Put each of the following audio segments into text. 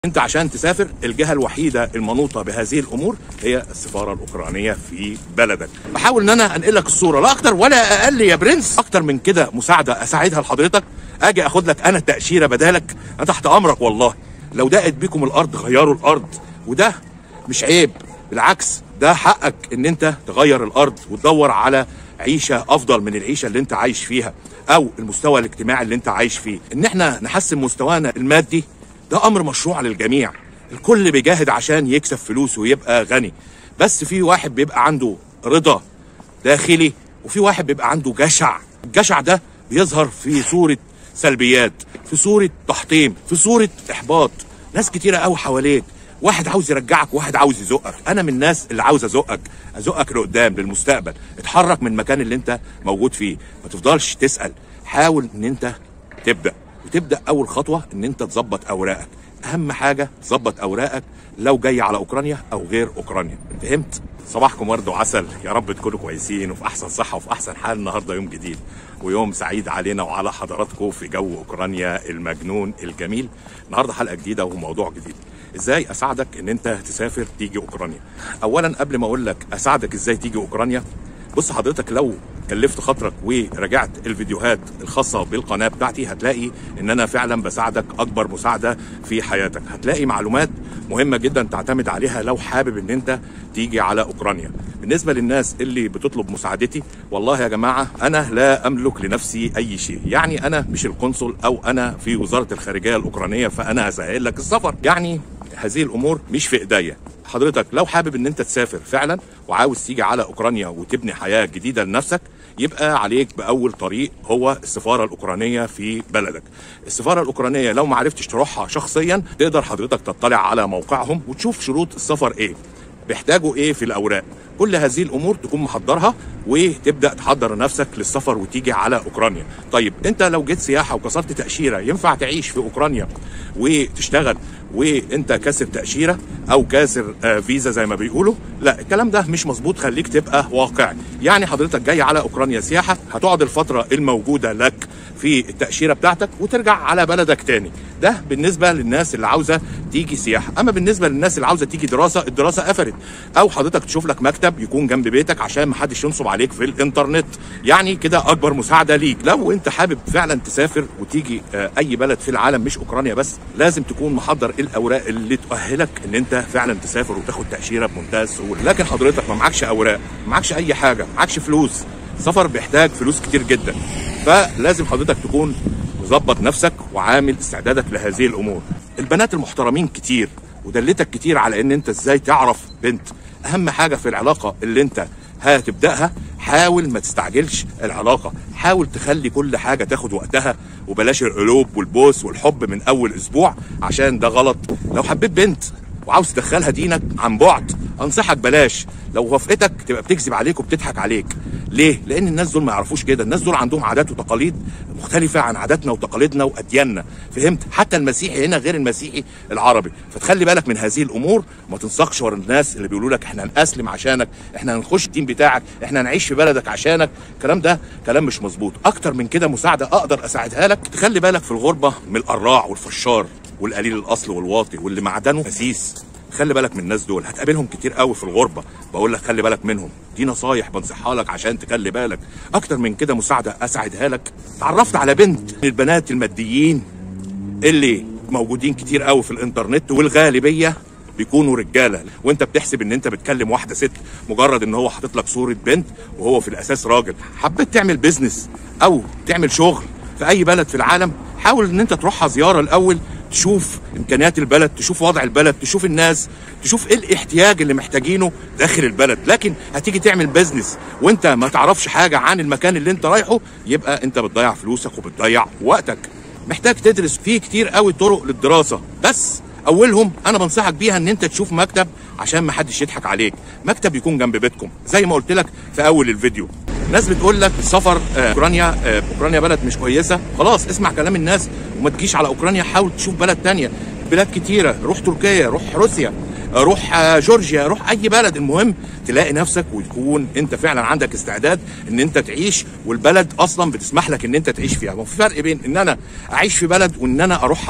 انت عشان تسافر الجهه الوحيده المنوطه بهذه الامور هي السفاره الاوكرانيه في بلدك بحاول ان انا انقل لك الصوره لا اكتر ولا اقل يا برنس اكتر من كده مساعده اساعدها لحضرتك اجي اخد لك انا التاشيره بدالك انا تحت امرك والله لو دقت بيكم الارض غيروا الارض وده مش عيب بالعكس ده حقك ان انت تغير الارض وتدور على عيشه افضل من العيشه اللي انت عايش فيها او المستوى الاجتماعي اللي انت عايش فيه ان احنا نحسن مستوانا المادي ده امر مشروع للجميع الكل بيجاهد عشان يكسب فلوس ويبقى غني بس في واحد بيبقى عنده رضا داخلي وفي واحد بيبقى عنده جشع الجشع ده بيظهر في صورة سلبيات في صورة تحطيم في صورة إحباط ناس كتيرة قوي حواليك واحد عاوز يرجعك وواحد عاوز يزقك انا من الناس اللي عاوز ازقك ازقك لقدام للمستقبل اتحرك من المكان اللي انت موجود فيه ما تفضلش تسال حاول ان انت تبدا وتبدا اول خطوه ان انت تظبط اوراقك اهم حاجه تظبط اوراقك لو جاي على اوكرانيا او غير اوكرانيا فهمت صباحكم ورد وعسل يا رب تكونوا كويسين وفي احسن صحه وفي احسن حال النهارده يوم جديد ويوم سعيد علينا وعلى حضراتكم في جو اوكرانيا المجنون الجميل النهارده حلقه جديده وموضوع جديد ازاي اساعدك ان انت تسافر تيجي اوكرانيا اولا قبل ما اقول لك اساعدك ازاي تيجي اوكرانيا بص حضرتك لو كلفت خاطرك ورجعت الفيديوهات الخاصه بالقناه بتاعتي هتلاقي ان انا فعلا بساعدك اكبر مساعده في حياتك هتلاقي معلومات مهمه جدا تعتمد عليها لو حابب ان انت تيجي على اوكرانيا بالنسبه للناس اللي بتطلب مساعدتي والله يا جماعه انا لا املك لنفسي اي شيء يعني انا مش القنصل او انا في وزاره الخارجيه الاوكرانيه فانا هسهل لك السفر يعني هذه الامور مش في ايديا حضرتك لو حابب ان انت تسافر فعلا وعاوز تيجي على اوكرانيا وتبني حياه جديده لنفسك يبقى عليك باول طريق هو السفاره الاوكرانيه في بلدك السفاره الاوكرانيه لو ما عرفتش تروحها شخصيا تقدر حضرتك تطلع على موقعهم وتشوف شروط السفر ايه بيحتاجوا ايه في الاوراق كل هذه الامور تكون محضرها وتبدا تحضر نفسك للسفر وتيجي على اوكرانيا طيب انت لو جيت سياحه وكسرت تاشيره ينفع تعيش في اوكرانيا وتشتغل وانت كاسر تاشيره او كاسر آه فيزا زي ما بيقولوا لا الكلام ده مش مظبوط خليك تبقى واقعي يعني حضرتك جاي على اوكرانيا سياحه هتقعد الفتره الموجوده لك في التاشيره بتاعتك وترجع على بلدك تاني ده بالنسبه للناس اللي عاوزه تيجي سياحه اما بالنسبه للناس اللي عاوزه تيجي دراسه الدراسه قفلت او حضرتك تشوف لك مكتب يكون جنب بيتك عشان ما حدش ينصب عليك في الانترنت يعني كده اكبر مساعده ليك لو انت حابب فعلا تسافر وتيجي آه اي بلد في العالم مش اوكرانيا بس لازم تكون محضر الاوراق اللي تؤهلك ان انت فعلا تسافر وتاخد تاشيره بمنتهى السهوله لكن حضرتك ما معكش اوراق ما معكش اي حاجه ما معكش فلوس السفر بيحتاج فلوس كتير جدا فلازم حضرتك تكون مظبط نفسك وعامل استعدادك لهذه الامور البنات المحترمين كتير ودلتك كتير على ان انت ازاي تعرف بنت اهم حاجه في العلاقه اللي انت هتبداها حاول ما تستعجلش العلاقه حاول تخلي كل حاجه تاخد وقتها وبلاش القلوب والبوس والحب من اول اسبوع عشان ده غلط لو حبيت بنت وعاوز تدخلها دينك عن بعد انصحك بلاش لو وافقتك تبقى بتكذب عليك وبتضحك عليك ليه لان الناس دول ما يعرفوش كده الناس دول عندهم عادات وتقاليد مختلفه عن عاداتنا وتقاليدنا وادياننا فهمت حتى المسيحي هنا غير المسيحي العربي فتخلي بالك من هذه الامور وما تنساقش ورا الناس اللي بيقولوا لك احنا هنسلم عشانك احنا هنخش الدين بتاعك احنا هنعيش في بلدك عشانك الكلام ده كلام مش مظبوط اكتر من كده مساعده اقدر اساعدها لك تخلي بالك في الغربه من القراع والفشار والقليل الاصل والواطي واللي معدنه مسيس خلي بالك من الناس دول هتقابلهم كتير قوي في الغربه بقول لك خلي بالك منهم دي نصايح بنصحها لك عشان تخلي بالك اكتر من كده مساعده اساعدها لك اتعرفت على بنت من البنات الماديين اللي موجودين كتير قوي في الانترنت والغالبيه بيكونوا رجاله وانت بتحسب ان انت بتكلم واحده ست مجرد ان هو حاطط لك صوره بنت وهو في الاساس راجل حبيت تعمل بيزنس او تعمل شغل في اي بلد في العالم حاول ان انت تروحها زياره الاول تشوف امكانيات البلد تشوف وضع البلد تشوف الناس تشوف ايه الاحتياج اللي محتاجينه داخل البلد لكن هتيجي تعمل بزنس وانت ما تعرفش حاجه عن المكان اللي انت رايحه يبقى انت بتضيع فلوسك وبتضيع وقتك محتاج تدرس فيه كتير قوي طرق للدراسه بس اولهم انا بنصحك بيها ان انت تشوف مكتب عشان ما حدش يضحك عليك مكتب يكون جنب بيتكم زي ما قلت لك في اول الفيديو ناس بتقول لك السفر آه، اوكرانيا آه، اوكرانيا بلد مش كويسه خلاص اسمع كلام الناس وما تجيش على اوكرانيا حاول تشوف بلد تانية بلاد كتيره روح تركيا روح روسيا آه، روح آه، جورجيا روح اي بلد المهم تلاقي نفسك وتكون انت فعلا عندك استعداد ان انت تعيش والبلد اصلا بتسمح لك ان انت تعيش فيها ما في فرق بين ان انا اعيش في بلد وان انا اروحها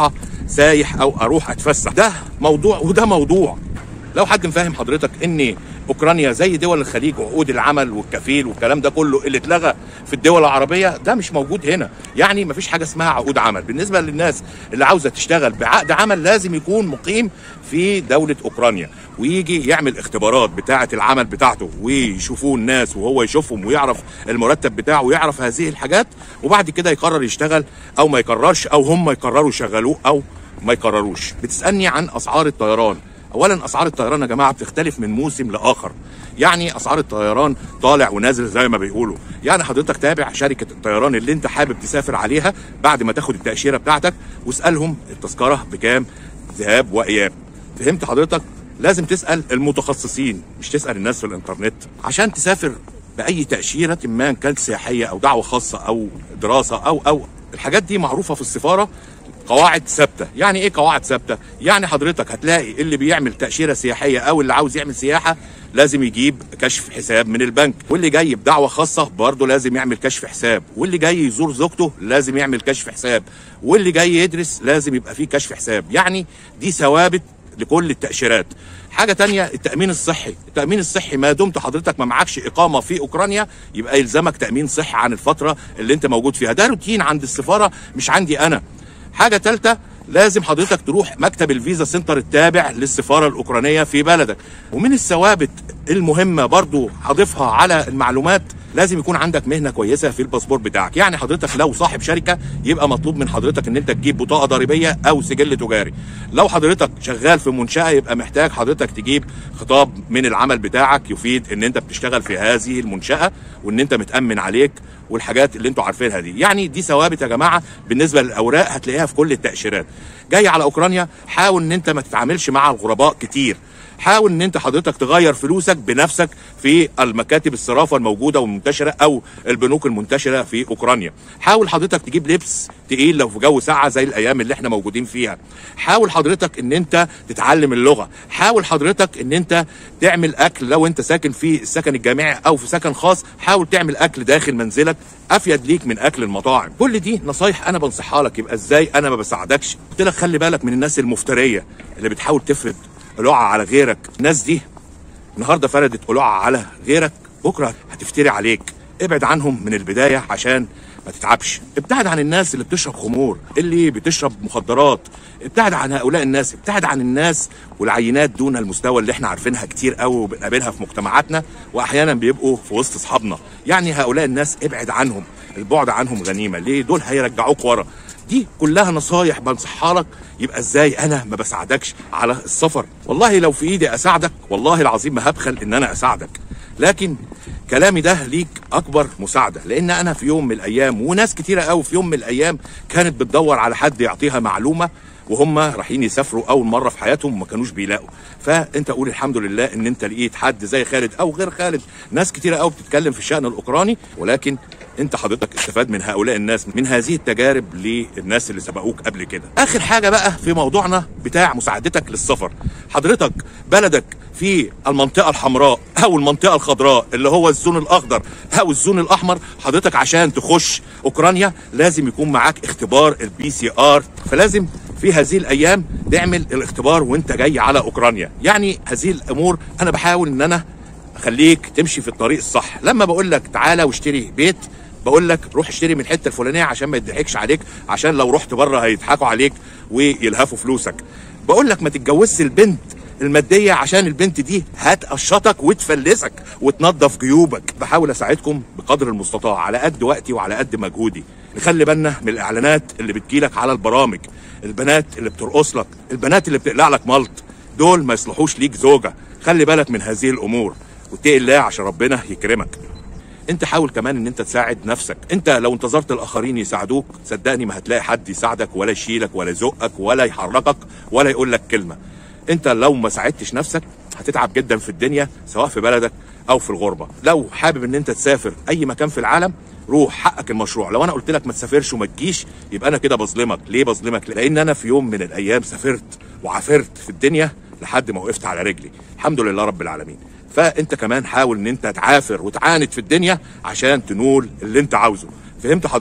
سايح او اروح اتفسح ده موضوع وده موضوع لو حد مفهم حضرتك ان اوكرانيا زي دول الخليج وعقود العمل والكفيل والكلام ده كله اللي اتلغى في الدول العربيه ده مش موجود هنا يعني مفيش حاجه اسمها عقود عمل بالنسبه للناس اللي عاوزه تشتغل بعقد عمل لازم يكون مقيم في دوله اوكرانيا ويجي يعمل اختبارات بتاعه العمل بتاعته ويشوفوه الناس وهو يشوفهم ويعرف المرتب بتاعه ويعرف هذه الحاجات وبعد كده يقرر يشتغل او ما يقررش او هم يقرروا يشغلوه او ما يقرروش بتسالني عن اسعار الطيران اولا اسعار الطيران يا جماعه بتختلف من موسم لاخر يعني اسعار الطيران طالع ونازل زي ما بيقولوا يعني حضرتك تابع شركه الطيران اللي انت حابب تسافر عليها بعد ما تاخد التاشيره بتاعتك واسالهم التذكره بكام ذهاب واياب فهمت حضرتك لازم تسال المتخصصين مش تسال الناس في الانترنت عشان تسافر باي تاشيره ما إن كانت سياحيه او دعوه خاصه او دراسه او او الحاجات دي معروفه في السفاره قواعد ثابته يعني ايه قواعد ثابته يعني حضرتك هتلاقي اللي بيعمل تاشيره سياحيه او اللي عاوز يعمل سياحه لازم يجيب كشف حساب من البنك واللي جاي بدعوه خاصه برضه لازم يعمل كشف حساب واللي جاي يزور زوجته لازم يعمل كشف حساب واللي جاي يدرس لازم يبقى فيه كشف حساب يعني دي ثوابت لكل التاشيرات حاجه تانية التامين الصحي التامين الصحي ما دمت حضرتك ما معكش اقامه في اوكرانيا يبقى يلزمك تامين صحي عن الفتره اللي انت موجود فيها ده روتين عند السفاره مش عندي انا حاجه ثالثه لازم حضرتك تروح مكتب الفيزا سنتر التابع للسفاره الاوكرانيه في بلدك ومن الثوابت المهمه برضو هضيفها على المعلومات لازم يكون عندك مهنه كويسه في الباسبور بتاعك يعني حضرتك لو صاحب شركه يبقى مطلوب من حضرتك ان انت تجيب بطاقه ضريبيه او سجل تجاري لو حضرتك شغال في منشاه يبقى محتاج حضرتك تجيب خطاب من العمل بتاعك يفيد ان انت بتشتغل في هذه المنشاه وان انت متامن عليك والحاجات اللي انتوا عارفينها دي يعني دي ثوابت يا جماعه بالنسبه للاوراق هتلاقيها في كل التاشيرات جاي على اوكرانيا حاول ان انت ما تتعاملش مع الغرباء كتير حاول ان انت حضرتك تغير فلوسك بنفسك في المكاتب الصرافه الموجوده والمنتشره او البنوك المنتشره في اوكرانيا حاول حضرتك تجيب لبس تقيل لو في جو ساقعه زي الايام اللي احنا موجودين فيها حاول حضرتك ان انت تتعلم اللغه حاول حضرتك ان انت تعمل اكل لو انت ساكن في السكن الجامعي او في سكن خاص حاول تعمل اكل داخل منزلك افيد ليك من اكل المطاعم كل دي نصايح انا بنصحها لك يبقى ازاي انا ما بساعدكش قلت لك خلي بالك من الناس المفتريه اللي بتحاول تفرض قلوعة على غيرك الناس دي النهارده فردت قلوعة على غيرك بكره هتفتري عليك ابعد عنهم من البدايه عشان ما تتعبش ابتعد عن الناس اللي بتشرب خمور اللي بتشرب مخدرات ابتعد عن هؤلاء الناس ابتعد عن الناس والعينات دون المستوى اللي احنا عارفينها كتير قوي وبنقابلها في مجتمعاتنا واحيانا بيبقوا في وسط اصحابنا يعني هؤلاء الناس ابعد عنهم البعد عنهم غنيمه ليه دول هيرجعوك ورا دي كلها نصايح بنصحها لك يبقى ازاي انا ما بساعدكش على السفر والله لو في ايدي اساعدك والله العظيم ما هبخل ان انا اساعدك لكن كلامي ده ليك اكبر مساعده لان انا في يوم من الايام وناس كتيره قوي في يوم من الايام كانت بتدور على حد يعطيها معلومه وهم رايحين يسافروا اول مره في حياتهم وما كانوش بيلاقوا فانت قول الحمد لله ان انت لقيت حد زي خالد او غير خالد ناس كتيره قوي بتتكلم في الشان الاوكراني ولكن انت حضرتك استفاد من هؤلاء الناس من هذه التجارب للناس اللي سبقوك قبل كده اخر حاجه بقى في موضوعنا بتاع مساعدتك للسفر حضرتك بلدك في المنطقه الحمراء او المنطقه الخضراء اللي هو الزون الاخضر او الزون الاحمر حضرتك عشان تخش اوكرانيا لازم يكون معاك اختبار البي سي ار فلازم في هذه الايام تعمل الاختبار وانت جاي على اوكرانيا يعني هذه الامور انا بحاول ان انا اخليك تمشي في الطريق الصح لما بقول لك تعالى واشتري بيت بقول لك روح اشتري من الحته الفلانيه عشان ما يضحكش عليك عشان لو رحت بره هيضحكوا عليك ويلهفوا فلوسك بقول لك ما تتجوزش البنت الماديه عشان البنت دي هتقشطك وتفلسك وتنظف جيوبك بحاول اساعدكم بقدر المستطاع على قد وقتي وعلى قد مجهودي نخلي بالنا من الاعلانات اللي بتجيلك على البرامج البنات اللي بترقص لك البنات اللي بتقلع لك ملط دول ما يصلحوش ليك زوجه خلي بالك من هذه الامور واتقي الله عشان ربنا يكرمك انت حاول كمان ان انت تساعد نفسك انت لو انتظرت الاخرين يساعدوك صدقني ما هتلاقي حد يساعدك ولا يشيلك ولا يزقك ولا يحركك ولا يقول لك كلمه انت لو ما ساعدتش نفسك هتتعب جدا في الدنيا سواء في بلدك او في الغربه لو حابب ان انت تسافر اي مكان في العالم روح حقك المشروع لو انا قلت لك ما تسافرش وما تجيش يبقى انا كده بظلمك ليه بظلمك لان انا في يوم من الايام سافرت وعافرت في الدنيا لحد ما وقفت على رجلي الحمد لله رب العالمين فانت كمان حاول ان انت تعافر وتعاند في الدنيا عشان تنول اللي انت عاوزه فهمت حضرتك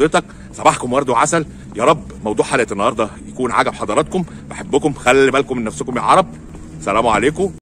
صباحكم ورد وعسل يا رب موضوع حلقه النهارده يكون عجب حضراتكم بحبكم خلي بالكم من نفسكم يا عرب سلام عليكم